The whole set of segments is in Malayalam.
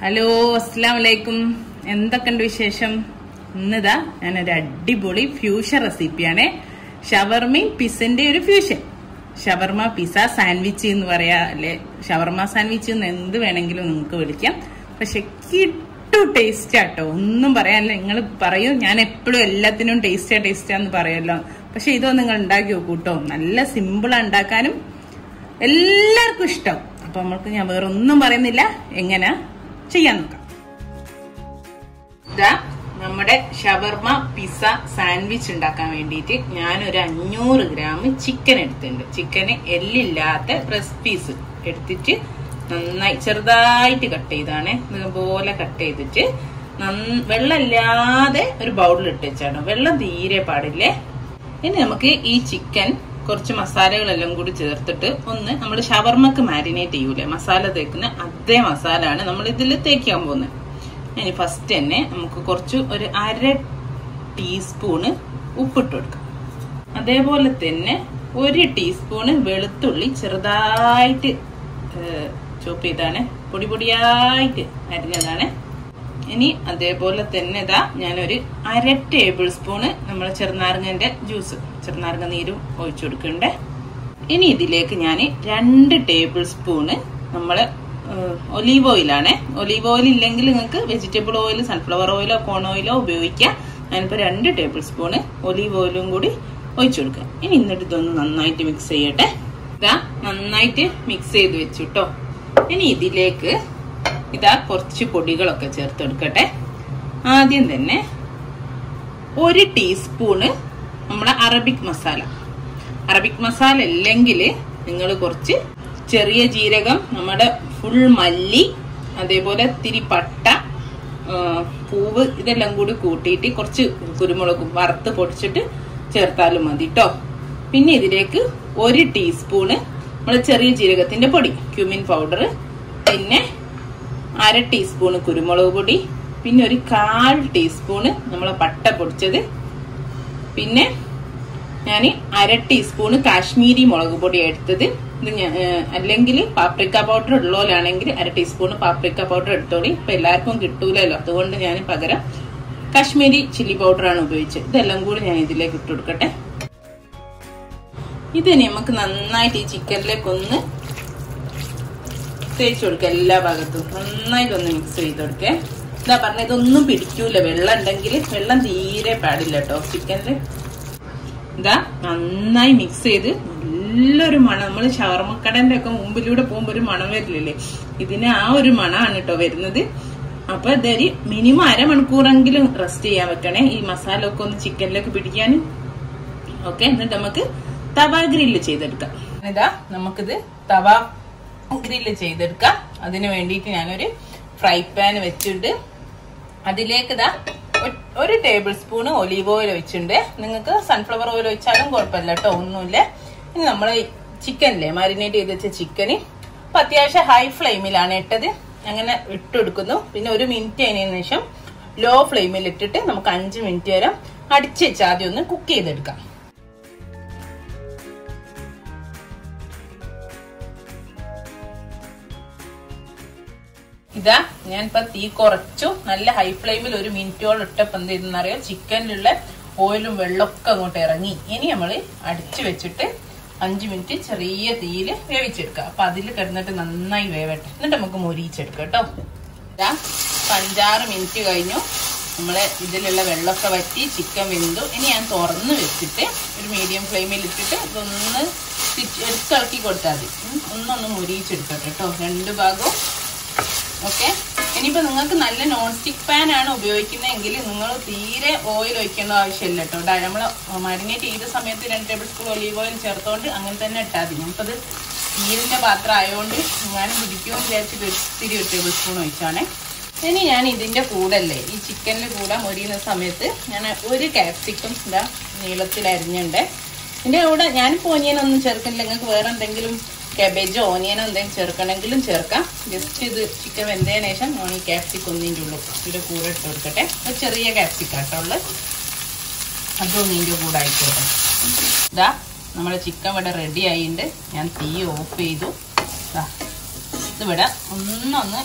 ഹലോ അസ്സാം വലൈക്കും എന്തൊക്കെയുണ്ട് വിശേഷം ഇന്നിതാ ഞാനൊരു അടിപൊളി ഫ്യൂഷൻ റെസിപ്പിയാണ് ഷവർമയും പിസന്റെ ഒരു ഫ്യൂഷൻ ഷവർമ പിസ സാൻഡ്വിച്ച് എന്ന് പറയാ അല്ലെ ഷവർമ സാൻഡ്വിച്ച് എന്ന് എന്ത് വേണമെങ്കിലും നിങ്ങൾക്ക് വിളിക്കാം പക്ഷെ കിട്ടു ടേസ്റ്റ് ആട്ടോ ഒന്നും പറയാനില്ല നിങ്ങൾ പറയൂ ഞാൻ എപ്പോഴും എല്ലാത്തിനും ടേസ്റ്റാ ടേസ്റ്റാന്ന് പറയല്ലോ പക്ഷെ ഇതോ നിങ്ങൾ ഉണ്ടാക്കി നോക്കൂട്ടോ നല്ല സിമ്പിളാ ഉണ്ടാക്കാനും എല്ലാവർക്കും ഇഷ്ടം അപ്പൊ നമ്മൾക്ക് ഞാൻ വേറെ ഒന്നും പറയുന്നില്ല എങ്ങനെ ചെയ്യാൻ നോക്കാം ഇതാ നമ്മുടെ ഷവർമ പിസ സാൻഡ്വിച്ച് ഉണ്ടാക്കാൻ വേണ്ടിയിട്ട് ഞാനൊരു അഞ്ഞൂറ് ഗ്രാം ചിക്കൻ എടുത്തിട്ടുണ്ട് ചിക്കന് എല്ലില്ലാത്ത ബ്രസ്റ്റ് പീസ് എടുത്തിട്ട് നന്നായി ചെറുതായിട്ട് കട്ട് ചെയ്താണ് ഇതുപോലെ കട്ട് ചെയ്തിട്ട് നന്ന- വെള്ളമില്ലാതെ ഒരു ബൗളിൽ ഇട്ട് വെച്ചാണ് വെള്ളം തീരെ പാടില്ലേ ഇനി നമുക്ക് ഈ ചിക്കൻ കുറച്ച് മസാലകളെല്ലാം കൂടി ചേർത്തിട്ട് ഒന്ന് നമ്മൾ ഷവർമ്മക്ക് മാരിനേറ്റ് ചെയ്യൂലേ മസാല തേക്കുന്ന അതേ മസാല ആണ് നമ്മൾ ഇതിൽ തേക്കാൻ പോകുന്നത് ഇനി ഫസ്റ്റ് തന്നെ നമുക്ക് കുറച്ച് ഒരു അര ടീസ്പൂണ് ഉപ്പിട്ട് കൊടുക്കാം അതേപോലെ തന്നെ ഒരു ടീസ്പൂണ് വെളുത്തുള്ളി ചെറുതായിട്ട് ചോപ്പ് ചെയ്താണ് പൊടി പൊടിയായിട്ട് അരിഞ്ഞതാണ് ഇനി അതേപോലെ തന്നെ ഇതാ ഞാനൊരു അര ടേബിൾ സ്പൂണ് നമ്മൾ ചെറുനാരങ്ങന്റെ ജ്യൂസ് ചെറുനാരങ്ങ നീരും ഒഴിച്ചു കൊടുക്കണ്ടേ ഇനി ഇതിലേക്ക് ഞാൻ രണ്ട് ടേബിൾ സ്പൂണ് നമ്മള് ഒലീവ് ഓയിലാണ് ഒലീവ് ഓയിൽ ഇല്ലെങ്കിൽ നിങ്ങൾക്ക് വെജിറ്റബിൾ ഓയിൽ സൺഫ്ലവർ ഓയിലോ കോൺ ഓയിലോ ഉപയോഗിക്കാം ഞാനിപ്പോൾ രണ്ട് ടേബിൾ സ്പൂണ് ഒലീവ് ഓയിലും കൂടി ഒഴിച്ചു കൊടുക്കുക ഇനി എന്നിട്ട് ഇതൊന്ന് നന്നായിട്ട് മിക്സ് ചെയ്യട്ടെ ഇതാ നന്നായിട്ട് മിക്സ് ചെയ്ത് വെച്ചു കേട്ടോ ഇനി ഇതിലേക്ക് ഇതാ കുറച്ച് പൊടികളൊക്കെ ചേർത്ത് കൊടുക്കട്ടെ ആദ്യം തന്നെ ഒരു ടീസ്പൂണ് നമ്മുടെ അറബിക് മസാല അറബിക് മസാല ഇല്ലെങ്കിൽ നിങ്ങൾ കുറച്ച് ചെറിയ ജീരകം നമ്മുടെ ഫുൾ മല്ലി അതേപോലെ തിരി പട്ട ആ, പൂവ് ഇതെല്ലാം കൂടി കൂട്ടിയിട്ട് കുറച്ച് കുരുമുളകും വറുത്ത് പൊടിച്ചിട്ട് ചേർത്താലും മതി കേട്ടോ പിന്നെ ഇതിലേക്ക് ഒരു ടീസ്പൂണ് നമ്മുടെ ചെറിയ ജീരകത്തിന്റെ പൊടി ക്യൂമിൻ പൗഡർ പിന്നെ അര ടീസ്പൂണ് കുരുമുളക് പൊടി പിന്നെ ഒരു കാൽ ടീസ്പൂണ് നമ്മളെ പട്ട പൊടിച്ചത് പിന്നെ ഞാൻ അര ടീസ്പൂണ് കാശ്മീരി മുളക് പൊടി എടുത്തത് ഇത് അല്ലെങ്കിൽ പാപ്രിക്ക പൗഡർ ഉള്ളോലാണെങ്കിൽ അര ടീസ്പൂണ് പാപ്രിക്ക പൗഡർ എടുത്തോളി ഇപ്പൊ എല്ലാവർക്കും കിട്ടൂലല്ലോ അതുകൊണ്ട് ഞാൻ പകരം കാശ്മീരി ചില്ലി പൗഡറാണ് ഉപയോഗിച്ചത് ഇതെല്ലാം കൂടി ഞാൻ ഇതിലേക്ക് ഇട്ട് കൊടുക്കട്ടെ ഇതിനി നമുക്ക് നന്നായിട്ട് ഈ ചിക്കനിലേക്ക് ഒന്ന് തേച്ച് കൊടുക്കുക എല്ലാ ഭാഗത്തും നന്നായിട്ട് ഒന്ന് മിക്സ് ചെയ്ത് കൊടുക്കേ ഇതാ പറഞ്ഞ ഇതൊന്നും പിടിക്കൂല വെള്ളം ഉണ്ടെങ്കിൽ വെള്ളം തീരെ പാടില്ല കേട്ടോ ചിക്കനില് ഇതാ നന്നായി മിക്സ് ചെയ്ത് നല്ലൊരു മണം നമ്മൾ ഷവർമ്മക്കടന്റെ ഒക്കെ മുമ്പിലൂടെ പോകുമ്പോ ഒരു മണം വരില്ലേ ഇതിന് ആ ഒരു മണമാണ് കേട്ടോ വരുന്നത് അപ്പൊ ഇതൊരു മിനിമം അരമണിക്കൂറെങ്കിലും റെസ്റ്റ് ചെയ്യാൻ പറ്റണേ ഈ മസാല ഒക്കെ ഒന്ന് ചിക്കനിലേക്ക് പിടിക്കാൻ ഓക്കെ എന്നിട്ട് നമുക്ക് തവ ഗ്രില്ല് ചെയ്തെടുക്കാം ഇതാ നമുക്കിത് തവ ഗ്രില്ല് ചെയ്തെടുക്കാം അതിന് വേണ്ടിയിട്ട് ഞാനൊരു ഫ്രൈ പാൻ വെച്ചിട്ട് അതിലേക്ക് ഇതാ ഒ- ഒരു ടേബിൾ സ്പൂൺ ഒലീവ് ഓയിൽ വെച്ചിട്ടുണ്ട് നിങ്ങൾക്ക് സൺഫ്ലവർ ഓയിൽ വെച്ചാലും കുഴപ്പമില്ല കേട്ടോ ഒന്നുമില്ല ഇനി നമ്മൾ ചിക്കനില്ലേ മാരിനേറ്റ് ചെയ്ത് വെച്ച ചിക്കന് അപ്പൊ അത്യാവശ്യം ഹൈ ഫ്ലെയിമിലാണ് ഇട്ടത് അങ്ങനെ ഇട്ടെടുക്കുന്നു പിന്നെ ഒരു മിനിറ്റ് അതിന് ശേഷം ലോ ഫ്ലെയിമിൽ ഇട്ടിട്ട് നമുക്ക് അഞ്ച് മിനിറ്റ് വരെ അടിച്ച് വെച്ച് ആദ്യം ഒന്ന് കുക്ക് ചെയ്തെടുക്കാം ഇതാ ഞാൻ ഇപ്പൊ തീ കുറച്ചു നല്ല ഹൈ ഫ്ലെയിമിൽ ഒരു മിനിറ്റോളം ഇട്ടപ്പോ എന്ത് ചെയ്തെന്നറിയോ ചിക്കനിലുള്ള ഓയിലും വെള്ളമൊക്കെ അങ്ങോട്ട് ഇറങ്ങി ഇനി നമ്മള് അടിച്ചു വെച്ചിട്ട് അഞ്ചു മിനിറ്റ് ചെറിയ തീയിൽ വേവിച്ചെടുക്കുക അപ്പൊ അതിൽ കിടന്നിട്ട് നന്നായി വേവട്ടെ എന്നിട്ട് നമുക്ക് മൊരിയിച്ചെടുക്കാം കേട്ടോ ഇതാ ഇപ്പൊ അഞ്ചാറ് മിനിറ്റ് കഴിഞ്ഞു നമ്മളെ ഇതിലുള്ള വെള്ളമൊക്കെ വറ്റി ചിക്കൻ വെന്തു ഇനി ഞാൻ തുറന്ന് വെച്ചിട്ട് ഒരു മീഡിയം ഫ്ലെയിമിൽ ഇട്ടിട്ട് ഇതൊന്ന് തിരിച്ച് എടുത്തിളക്കി കൊടുത്താൽ മതി ഉം, ഒന്നൊന്ന് മൊരിയിച്ചെടുക്കട്ടെ കേട്ടോ രണ്ട് ഭാഗവും ഓക്കെ ഇനിയിപ്പോ നിങ്ങൾക്ക് നല്ല നോൺ സ്റ്റിക് പാൻ ആണ് ഉപയോഗിക്കുന്നതെങ്കിൽ നിങ്ങൾ തീരെ ഓയിൽ ഒഴിക്കേണ്ട ആവശ്യമില്ല കേട്ടോ നമ്മൾ മാരിനേറ്റ് ചെയ്ത സമയത്ത് രണ്ട് ടേബിൾ സ്പൂൺ ഒലീവ് ഓയിൽ ചേർത്തോണ്ട് അങ്ങനെ തന്നെ ഇട്ടാൽ മതി നമുക്കത് സ്റ്റീലിന്റെ പാത്രം ആയതുകൊണ്ട് ഞാനും പിടിക്കുമെന്ന് വിചാരിച്ചിട്ട് ഒത്തിരി ഒരു ടേബിൾ സ്പൂൺ ഒഴിച്ചാണേ ഇനി ഞാൻ ഇതിന്റെ കൂടെ അല്ലേ ഈ ചിക്കനിൽ കൂടെ മൊരിയുന്ന സമയത്ത് ഞാൻ ഒരു ക്യാപ്സിക്കം ഇതാ നീളത്തിൽ അരിഞ്ഞുണ്ട് ഇതിന്റെ കൂടെ ഞാനിപ്പോൾ ഓനിയനൊന്നും ചേർക്കുന്നില്ല നിങ്ങൾക്ക് വേറെ എന്തെങ്കിലും കാബേജോ ഓനിയനോ എന്തെങ്കിലും ചേർക്കണമെങ്കിലും ചേർക്കാം ജസ്റ്റ് ഇത് ചിക്കൻ വെന്തതിന് ശേഷം ഞാൻ ഈ ക്യാപ്സിക്കം ഒന്നിൻ്റെ ഉള്ളൂ ഇതിന്റെ കൂടെ ഇട്ട് കൊടുക്കട്ടെ അത് ചെറിയ ക്യാപ്സിക്കാട്ടോ ഉള്ളത് അതും ഇതിന്റെ കൂടെ ആയിക്കോട്ടെ ഇതാ നമ്മുടെ ചിക്കൻ ഇവിടെ റെഡി ആയിട്ടുണ്ട് ഞാൻ തീ ഓഫ് ചെയ്തു ദാ ഇതിവിടെ ഒന്നൊന്ന്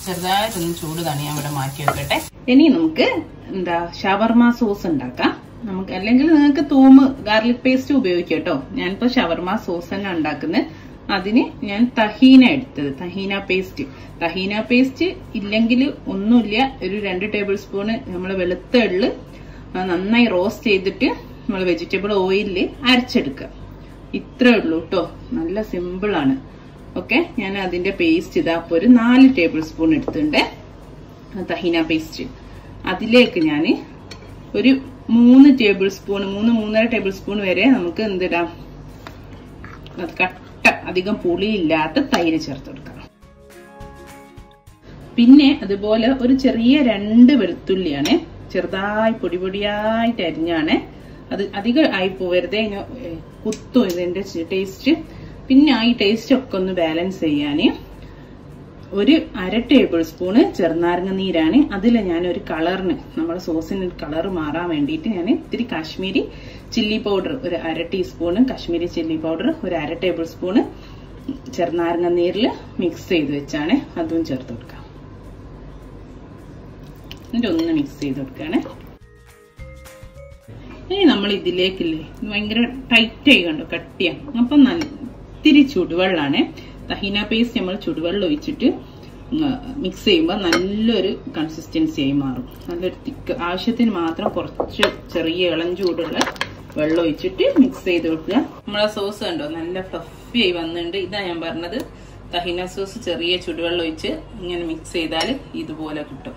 ചെറുതായിട്ടൊന്ന് ചൂട് തണിയാൻ ഇവിടെ മാറ്റി വെക്കട്ടെ ഇനി നമുക്ക് എന്താ ഷവർമ സോസ് ഉണ്ടാക്കാം നമുക്ക് അല്ലെങ്കിൽ നിങ്ങൾക്ക് തൂമ് ഗാർലിക് പേസ്റ്റ് ഉപയോഗിക്കാം കേട്ടോ ഞാനിപ്പോ ഷവർമ സോസ് തന്നെ ഉണ്ടാക്കുന്നത് അതിന് ഞാൻ തഹീന എടുത്തത് തഹീന പേസ്റ്റ് തഹീന പേസ്റ്റ് ഇല്ലെങ്കിൽ ഒന്നുമില്ല ഒരു രണ്ട് ടേബിൾ സ്പൂണ് നമ്മൾ വെളുത്ത എള്ള് നന്നായി റോസ്റ്റ് ചെയ്തിട്ട് നമ്മൾ വെജിറ്റബിൾ ഓയിലിൽ അരച്ചെടുക്കുക ഇത്രേ ഉള്ളൂ കേട്ടോ നല്ല സിമ്പിൾ ആണ് ഓക്കെ ഞാൻ അതിന്റെ പേസ്റ്റ് ഇതാ അപ്പോൾ ഒരു നാല് ടേബിൾ സ്പൂൺ എടുത്തിട്ടുണ്ട് തഹീന പേസ്റ്റ് അതിലേക്ക് ഞാൻ ഒരു മൂന്ന് ടേബിൾ സ്പൂൺ മൂന്ന് മൂന്നര ടേബിൾ സ്പൂൺ വരെ നമുക്ക് എന്തിടാം അത് കട്ട അധികം പുളിയില്ലാത്ത തൈര് ചേർത്ത് കൊടുക്കാം പിന്നെ അതുപോലെ ഒരു ചെറിയ രണ്ട് വെളുത്തുള്ളിയാണ് ചെറുതായി പൊടി പൊടിയായിട്ട് അരിഞ്ഞാണ് അത് അധികം ആയി പോവരുതേ കുത്തും ഇതിന്റെ ടേസ്റ്റ് പിന്നെ ആ ഈ ടേസ്റ്റ് ഒക്കെ ഒന്ന് ബാലൻസ് ചെയ്യാന് ഒരു അര ടേബിൾ സ്പൂണ് ചെറുനാരങ്ങ നീരാണ് അതിൽ ഞാൻ ഒരു കളറിന് നമ്മുടെ സോസിന് കളർ മാറാൻ വേണ്ടിയിട്ട് ഞാൻ ഇത്തിരി കാശ്മീരി ചില്ലി പൗഡർ ഒരു അര ടീസ്പൂണ് കാശ്മീരി ചില്ലി പൗഡർ ഒരു അര ടേബിൾ സ്പൂണ് ചെറുനാരങ്ങ നീരിൽ മിക്സ് ചെയ്ത് വെച്ചാണ് അതും ചേർത്ത് കൊടുക്കാം എന്നിട്ട് ഒന്ന് മിക്സ് ചെയ്ത് കൊടുക്കുകയാണ് ഇനി നമ്മൾ ഇതിലേക്കില്ലേ ഭയങ്കര ടൈറ്റ് ആയി കണ്ടു കട്ടിയാണ് അപ്പം നല്ല ഇത്തിരി ചുടുവെള്ളമാണ് തഹീന പേസ്റ്റ് നമ്മൾ ചുടുവെള്ളം ഒഴിച്ചിട്ട് മിക്സ് ചെയ്യുമ്പോൾ നല്ലൊരു കൺസിസ്റ്റൻസി ആയി മാറും നല്ലൊരു തിക്ക് ആവശ്യത്തിന് മാത്രം കുറച്ച് ചെറിയ ഇളം ചൂടുള്ള വെള്ളം ഒഴിച്ചിട്ട് മിക്സ് ചെയ്ത് വെക്കുക നമ്മളെ സോസ് കണ്ടോ നല്ല ഫ്ലഫി ആയി വന്നിട്ടുണ്ട് ഇതാ ഞാൻ പറഞ്ഞത് തഹീന സോസ് ചെറിയ ചുടുവെള്ളം ഒഴിച്ച് ഇങ്ങനെ മിക്സ് ചെയ്താൽ ഇതുപോലെ കിട്ടും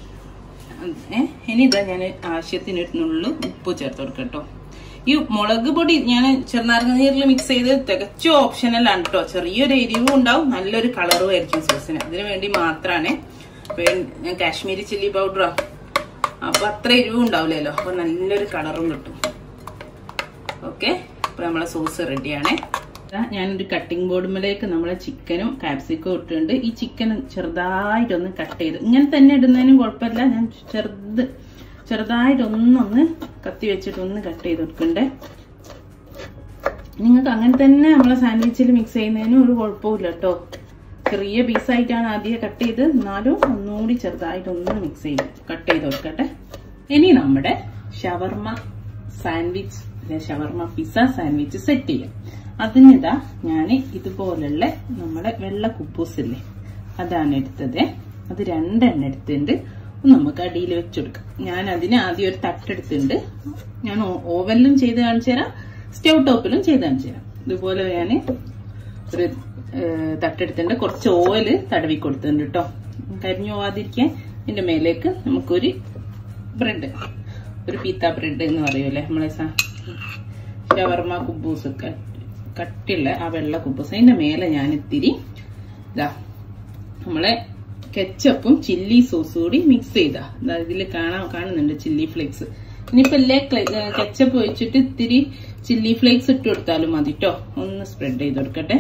ഇനി ഇതാ ഞാൻ ആവശ്യത്തിന് ഒരു നുള്ളു ഉപ്പ് ചേർത്ത് കൊടുക്കട്ടോ ഈ മുളക് പൊടി ഞാൻ ചെറുനാരങ്ങ നീരിൽ മിക്സ് ചെയ്ത് തികച്ചും ഓപ്ഷനലാണ് കേട്ടോ ചെറിയൊരു എരിവും ഉണ്ടാവും നല്ലൊരു കളറും ആയിരിക്കും സോസിന് അതിനു വേണ്ടി മാത്രമാണ് ഞാൻ കാശ്മീരി ചില്ലി പൗഡറോ അപ്പൊ അത്ര എരിവും ഉണ്ടാവില്ലല്ലോ അപ്പൊ നല്ലൊരു കളറും കിട്ടും ഓക്കെ അപ്പൊ നമ്മളെ സോസ് റെഡിയാണേ ഞാനൊരു കട്ടിംഗ് ബോർഡുമ്പിലേക്ക് നമ്മളെ ചിക്കനും കാപ്സിക്കും ഇട്ടിട്ടുണ്ട് ഈ ചിക്കൻ ചെറുതായിട്ടൊന്ന് കട്ട് ചെയ്ത് ഇങ്ങനെ തന്നെ ഇടുന്നതിനും കുഴപ്പമില്ല ഞാൻ ചെറുത് ചെറുതായിട്ടൊന്നൊന്ന് കത്തി വെച്ചിട്ട് ഒന്ന് കട്ട് ചെയ്ത് കൊടുക്കണ്ടേ നിങ്ങൾക്ക് അങ്ങനെ തന്നെ നമ്മളെ സാൻഡ്വിച്ചിൽ മിക്സ് ചെയ്യുന്നതിനും ഒരു കുഴപ്പമില്ല കേട്ടോ ചെറിയ പീസായിട്ടാണ് ആദ്യം കട്ട് ചെയ്ത് എന്നാലും ഒന്നുകൂടി ചെറുതായിട്ടൊന്ന് മിക്സ് ചെയ്ത് കട്ട് ചെയ്ത് കൊടുക്കട്ടെ ഇനി നമ്മുടെ shawarma sandwich shawarma pizza sandwich set ചെയ്യാം അതിനിതാ ഞാൻ ഇതുപോലുള്ള നമ്മുടെ വെള്ള കുപ്പൂസില്ലേ അതാണ് എടുത്തത് അത് രണ്ടെണ്ണം എടുത്തിട്ടുണ്ട് നമുക്ക് അടിയിൽ വെച്ചെടുക്കാം ഞാൻ അതിന് ആദ്യം ഒരു തട്ടെടുത്തിട്ടുണ്ട് ഞാൻ ഓവനിലും ചെയ്ത് കാണിച്ചു തരാം സ്റ്റൗ ടോപ്പിലും ചെയ്ത് കാണിച്ചു തരാം ഇതുപോലെ ഞാൻ ഒരു തട്ടെടുത്തിട്ടുണ്ട് കുറച്ച് ഓയില് തടവി കൊടുത്തിട്ടുണ്ട് കേട്ടോ കരിഞ്ഞു പോവാതിരിക്കാൻ ഇതിന്റെ മേലേക്ക് നമുക്കൊരു ബ്രെഡ് ഒരു പീത്ത ബ്രെഡ് എന്ന് പറയൂലേ നമ്മളെ ഷവർമ കുബൂസ് കട്ടിയുള്ള ആ വെള്ള കുബൂസ് അതിന്റെ മേലെ ഞാൻ ഇത്തിരി ഇതാ നമ്മളെ കെച്ചപ്പും ചില്ലി സോസും കൂടി മിക്സ് ചെയ്താ ഇതിൽ കാണാൻ കാണുന്നുണ്ട് ചില്ലി ഫ്ലേക്സ് ഇനിയിപ്പോ എല്ലാ കെച്ചപ്പ് ഒഴിച്ചിട്ട് ഇത്തിരി ചില്ലി ഫ്ലേക്സ് ഇട്ട് കൊടുത്താലും മതി കേട്ടോ ഒന്ന് സ്പ്രെഡ് ചെയ്ത് കൊടുക്കട്ടെ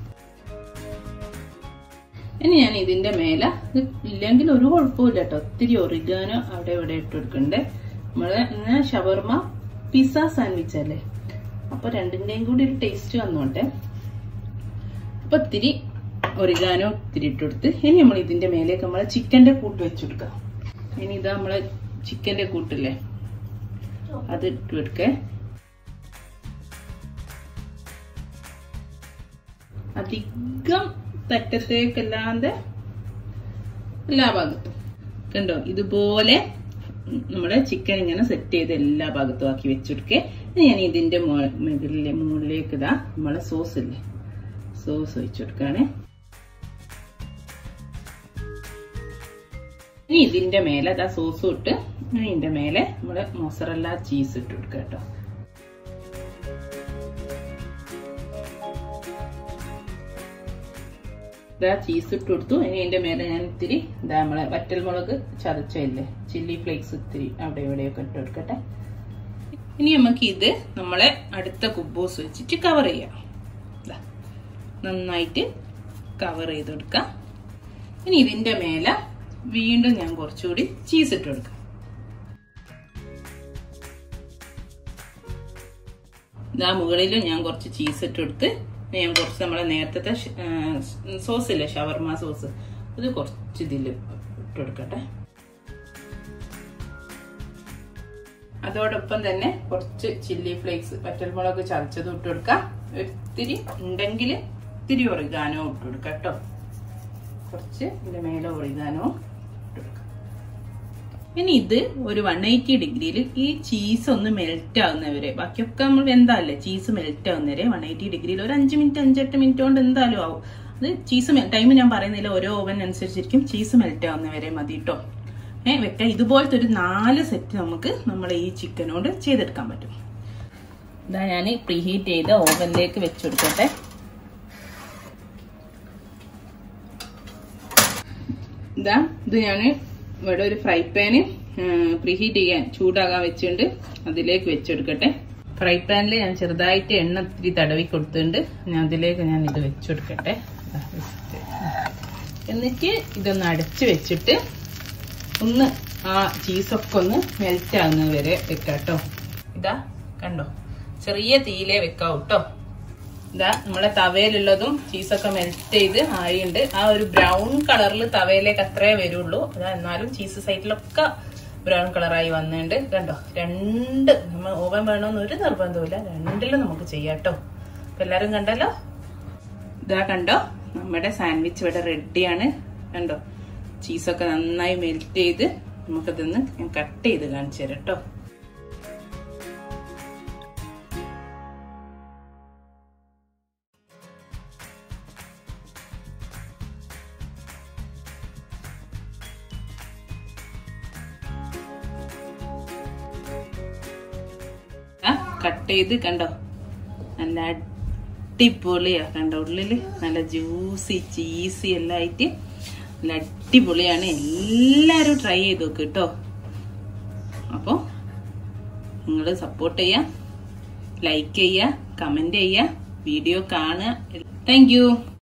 ഇനി ഞാൻ ഇതിന്റെ മേലെ ഇത് ഇല്ലെങ്കിൽ ഒരു കുഴപ്പമില്ല കേട്ടോ ഒത്തിരി ഒറിഗാനോ അവിടെ ഇവിടെ ഇട്ട് കൊടുക്കണ്ടേ നമ്മള് ഷവർമ പിസ്സ സാൻഡ്വിച്ച് അല്ലേ അപ്പൊ രണ്ടിന്റെയും കൂടി ഒരു ടേസ്റ്റ് വന്നോട്ടെ അപ്പൊ ഇത്തിരി ഒരിഗാനോ ഇത്തിരി ഇട്ട് കൊടുത്ത് ഇനി നമ്മൾ ഇതിന്റെ മേലേക്ക് നമ്മളെ ചിക്കന്റെ കൂട്ട് വെച്ചു കൊടുക്കാം ഇനി ഇതാ നമ്മളെ ചിക്കന്റെ കൂട്ടില്ലേ അത് ഇട്ട് കൊടുക്കേ അധികം തറ്റത്തേക്കല്ലാതെ എല്ലാ ഭാഗത്തും കണ്ടോ ഇതുപോലെ നമ്മുടെ ചിക്കൻ ഇങ്ങനെ സെറ്റ് ചെയ്ത് എല്ലാ ഭാഗത്തും ആക്കി വെച്ചെടുക്കേ ഞാൻ ഇതിന്റെ മുകളിലെ മുകളിലേക്ക് ഇതാ നമ്മളെ സോസ് ഇല്ലേ സോസ് ഒഴിച്ചെടുക്കാണേ ഇനി ഇതിന്റെ മേലെ അതാ സോസ് ഇട്ട് ഇതിന്റെ മേലെ നമ്മള് മൊസറല്ല ചീസ് ഇട്ട് കൊടുക്കുക കേട്ടോ ഇതാ ചീസ് ഇട്ട് കൊടുത്തു ഇനി ഇതിന്റെ മേലെ ഞാൻ ഇത്തിരി ഇതാ നമ്മളെ വറ്റൽ മുളക് ചതച്ചല്ലേ ചില്ലി ഫ്ലേക്സ് ഇത്തിരി അവിടെ ഇവിടെയൊക്കെ ഇട്ട് കൊടുക്കട്ടെ ഇനി നമുക്ക് ഇത് നമ്മളെ അടുത്ത കുബൂസ് വെച്ചിട്ട് കവർ ചെയ്യാം നന്നായിട്ട് കവർ ചെയ്ത് കൊടുക്കാം ഇനി ഇതിന്റെ മേലെ വീണ്ടും ഞാൻ കുറച്ചുകൂടി ചീസ് ഇട്ട് കൊടുക്കാം ഇതാ മുകളിലും ഞാൻ കുറച്ച് ചീസ് ഇട്ട് കൊടുത്ത് ഞാൻ കുറച്ച് നമ്മളെ നേരത്തെ സോസ് ഇല്ലേ ഷവർമ സോസ് ഇത് കുറച്ച് ഇതിൽ ഇട്ടെടുക്കട്ടെ അതോടൊപ്പം തന്നെ കുറച്ച് ചില്ലി ഫ്ലേക്സ് പറ്റൽമുളക് ചതച്ചത് ഇട്ട് കൊടുക്കാം ഒത്തിരി ഉണ്ടെങ്കിൽ ഇത്തിരി ഒറിഗാനോ ഇട്ട് കൊടുക്കാം കേട്ടോ കുറച്ച് ഇതിന്റെ മേലെ ഒറിഗാനോ ഇട്ട് കൊടുക്കാം ഇനി ഇത് ഒരു വൺ എയ്റ്റി ഡിഗ്രിയിൽ ഈ ചീസ് ഒന്ന് മെൽറ്റ് ആവുന്നവരെ ബാക്കിയൊക്കെ നമ്മൾ വെന്തല്ലേ ചീസ് മെൽറ്റ് ആവുന്നവരെ വൺ എയ്റ്റി ഡിഗ്രിയിൽ ഒരു അഞ്ച് മിനിറ്റ് അഞ്ചെട്ട് മിനിറ്റ് കൊണ്ട് എന്തായാലും ആവും അത് ചീസ് ടൈം ഞാൻ പറയുന്നില്ല ഓരോ ഓവൻ അനുസരിച്ചിരിക്കും ചീസ് മെൽറ്റ് ആവുന്നവരെ മതി കേട്ടോ ഏ വെക്കാം ഇതുപോലത്തെ ഒരു നാല് സെറ്റ് നമുക്ക് നമ്മൾ ഈ ചിക്കനോട് ചെയ്തെടുക്കാൻ പറ്റും ഇതാ ഞാൻ പ്രീഹീറ്റ് ചെയ്ത ഓവനിലേക്ക് വെച്ചെടുക്കട്ടെ ഇതാ ഇത് ഞാൻ ഇവിടെ ഒരു ഫ്രൈ പാന് പ്രീഹീറ്റ് ചെയ്യാൻ ചൂടാകാൻ വെച്ചുകൊണ്ട് അതിലേക്ക് വെച്ചെടുക്കട്ടെ ഫ്രൈ പാനിൽ ഞാൻ ചെറുതായിട്ട് എണ്ണ ഇത്തിരി തടവി കൊടുത്തിട്ടുണ്ട് ഞാൻ അതിലേക്ക് ഞാൻ ഇത് വെച്ചെടുക്കട്ടെ എന്നിട്ട് ഇതൊന്ന് അടച്ചു വെച്ചിട്ട് ഒന്ന് ആ ചീസൊക്കെ ഒന്ന് മെൽറ്റ് ആകുന്നത് വരെ വെക്കാട്ടോ ഇതാ കണ്ടോ ചെറിയ തീയിലേ വെക്കാവൂ കേട്ടോ ഇതാ നമ്മളെ തവയിലുള്ളതും ചീസൊക്കെ മെൽറ്റ് ചെയ്ത് ആയിണ്ട് ആ ഒരു ബ്രൗൺ കളറിൽ തവയിലേക്ക് അത്രേ വരുള്ളൂ അതാ എന്നാലും ചീസ് സൈഡിലൊക്കെ ബ്രൗൺ കളറായി വന്നിട്ടുണ്ട് കണ്ടോ രണ്ട് നമ്മൾ ഓവൻ വേണമെന്ന് ഒരു നിർബന്ധമില്ല രണ്ടിലും നമുക്ക് ചെയ്യാം കേട്ടോ അപ്പൊ എല്ലാരും കണ്ടല്ലോ ഇതാ കണ്ടോ നമ്മുടെ സാൻഡ്വിച്ച് ഇവിടെ റെഡിയാണ് കണ്ടോ ചീസൊക്കെ നന്നായി മെൽറ്റ് ചെയ്ത് നമുക്കതൊന്ന് ഞാൻ കട്ട് ചെയ്ത് കാണിച്ചു തരാം കേട്ടോ കട്ട് ചെയ്ത് കണ്ടോ നല്ല അടിപൊളിയാ കണ്ടോ ഉള്ളില് നല്ല ജ്യൂസി ചീസി എല്ലാം ആയിട്ട് നല്ല അടിപൊളിയാണ് എല്ലാരും ട്രൈ ചെയ്ത് നോക്ക് കേട്ടോ അപ്പോ നിങ്ങൾ സപ്പോർട്ട് ചെയ്യാ ലൈക്ക് ചെയ്യുക കമന്റ് ചെയ്യുക വീഡിയോ കാണുക താങ്ക്